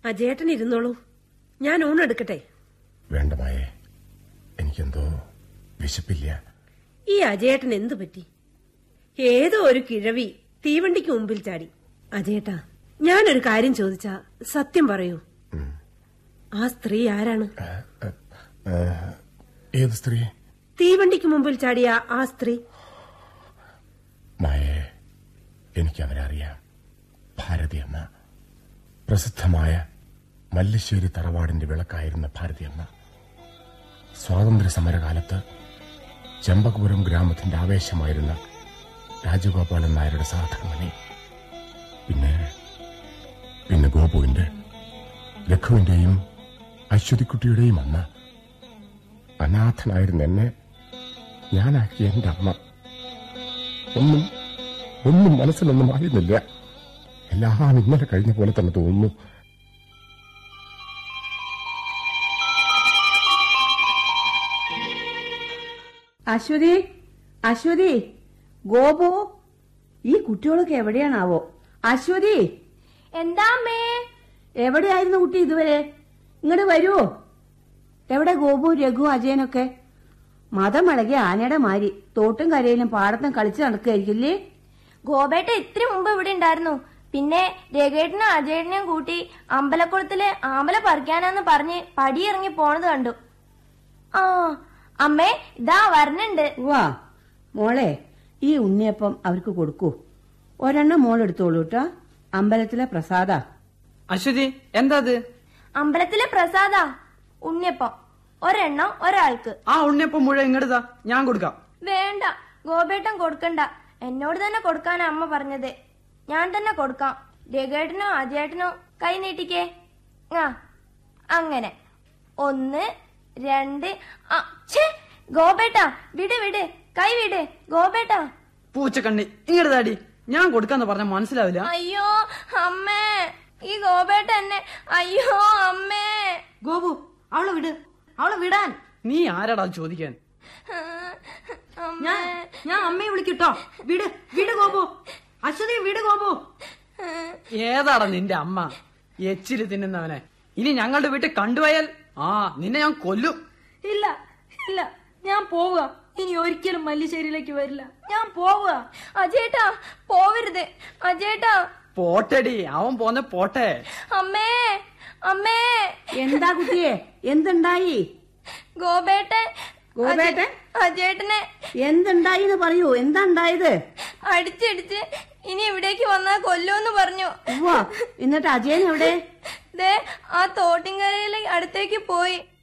അജേട്ടൻ ഇരുന്നോളൂ ഞാൻ ഊണെടുക്കട്ടെ വേണ്ട മായേ എനിക്കെന്തോ വിശപ്പില്ല ഈ അജേട്ടൻ എന്തു പറ്റി ഏതോ ഒരു കിഴവി തീവണ്ടിക്ക് മുമ്പിൽ ചാടി അജേട്ടാ ഞാനൊരു കാര്യം ചോദിച്ചാ സത്യം പറയൂ ആ സ്ത്രീ ആരാണ് ഏ, ഏത് സ്ത്രീ തീവണ്ടിക്ക് മുമ്പിൽ ചാടിയ ആ സ്ത്രീ മായേ എനിക്കവരെ അറിയാം ഭാരതിയമ്മ പ്രസിദ്ധമായ മല്ലിശ്ശേരി തറവാടിന്റെ വിളക്കായിരുന്ന ഭാരതിയമ്മ സ്വാതന്ത്ര്യ സമരകാലത്ത് ചെമ്പകപുരം ഗ്രാമത്തിന്റെ ആവേശമായിരുന്ന രാജഗോപാലൻ നായരുടെ സഹധർമ്മണി പിന്നെ പിന്നെ ഗോപുവിന്റെ രഘുവിന്റെയും അശ്വതിക്കുട്ടിയുടെയും അമ്മ അനാഥനായിരുന്ന എന്നെ ഞാനാക്കിയ എന്റെ അമ്മ ഒന്നും ഒന്നും മനസ്സിലൊന്നും ആയിരുന്നില്ല എല്ലാം ഇന്നലെ കഴിഞ്ഞ പോലെ തന്നെ തോന്നുന്നു അശ്വതി അശ്വതി ഗോപു ഈ കുട്ടികളൊക്കെ എവിടെയാണാവോ അശ്വതി എന്താ അമ്മേ എവിടെയായിരുന്നു കുട്ടി ഇതുവരെ ഇങ്ങോട്ട് വരുവോ എവിടെ ഗോപു രഘു അജയനൊക്കെ മതം ഇളകിയ ആനയുടെ മാരി തോട്ടും കരയിലും പാടത്തും കളിച്ച് നടക്കുകയായിരിക്കില്ലേ ഗോപേട്ട ഇത്തിരി മുമ്പ് ഇവിടെ ഉണ്ടായിരുന്നു പിന്നെ രഘേട്ടനും അജയേട്ടനെയും കൂട്ടി അമ്പലക്കുളത്തില് ആമ്പല പറിക്കാനാന്ന് പറഞ്ഞ് പടിയിറങ്ങി പോണത് കണ്ടു ആ അമ്മേ ഇതാ വരണുണ്ട് വാ മോളെ ഈ ഉണ്ണിയപ്പം അവർക്ക് കൊടുക്കൂ ഒരെണ്ണം മോൾ എടുത്തോളൂ കേട്ടോ അമ്പലത്തിലെ പ്രസാദ അശ്വതി എന്താ അത് അമ്പലത്തിലെ പ്രസാദാ ഉണ്ണിയപ്പം ഒരെണ്ണം ഒരാൾക്ക് ആ ഉണ്ണിയപ്പം മുഴുവൻ ഇങ്ങടുതാ ഞാൻ കൊടുക്കാം വേണ്ട ഗോപേട്ടൻ കൊടുക്കണ്ട എന്നോട് തന്നെ കൊടുക്കാനാ അമ്മ പറഞ്ഞത് ഞാൻ തന്നെ കൊടുക്കാം രഘേട്ടനോ അജയേട്ടനോ കൈ നീട്ടിക്കേ ആ അങ്ങനെ ഒന്ന് രണ്ട് ആ, ഛേ ഗോപേട്ടാ വിട് വിട് കൈ വിട് ഗോപേട്ടാ പൂച്ചക്കണ്ണി ഇങ്ങടുതാടി ഞാൻ കൊടുക്കാന്ന് പറഞ്ഞ മനസ്സിലാവില്ല അയ്യോ അമ്മേ ഈ ഗോപേട്ട എന്നെ അയ്യോ അമ്മേ ഗോപു അവളെ വിട് അവളെ വിടാൻ നീ ആരാടാ ചോദിക്കാൻ ഞാൻ ഞാൻ അമ്മയെ വിളിക്കട്ടോ വിട് വിട് ഗോപു അശ്വതി വിട് ഗോപു ഏതാടാ നിന്റെ അമ്മ എച്ചില് തിന്നുന്നവനെ ഇനി ഞങ്ങളുടെ വീട്ടിൽ കണ്ടുപോയാൽ ആ നിന്നെ ഞാൻ കൊല്ലും ഇല്ല ഇല്ല ഞാൻ പോവുക ഇനി ഒരിക്കലും മല്ലിശ്ശേരിയിലേക്ക് വരില്ല ഞാൻ പോവുക അജേട്ടാ പോവരുത് അജേട്ടാ പോട്ടെടി അവൻ പോന്നെ പോട്ടെ അമ്മേ അമ്മേ എന്താ കുട്ടിയെ എന്തുണ്ടായി ഗോപേട്ടൻ ഗോപേട്ടൻ? അജേ- അജേട്ടനെ എന്തുണ്ടായി എന്ന് പറയൂ എന്താ ഉണ്ടായത് അടിച്ചടിച്ച് ഇനി ഇവിടേക്ക് വന്നാ കൊല്ലുമെന്ന് പറഞ്ഞു ഉവ്വ എന്നിട്ട് അജയൻ എവിടെ ദേ ആ തോട്ടിൻകരയിലെ അടുത്തേക്ക് പോയി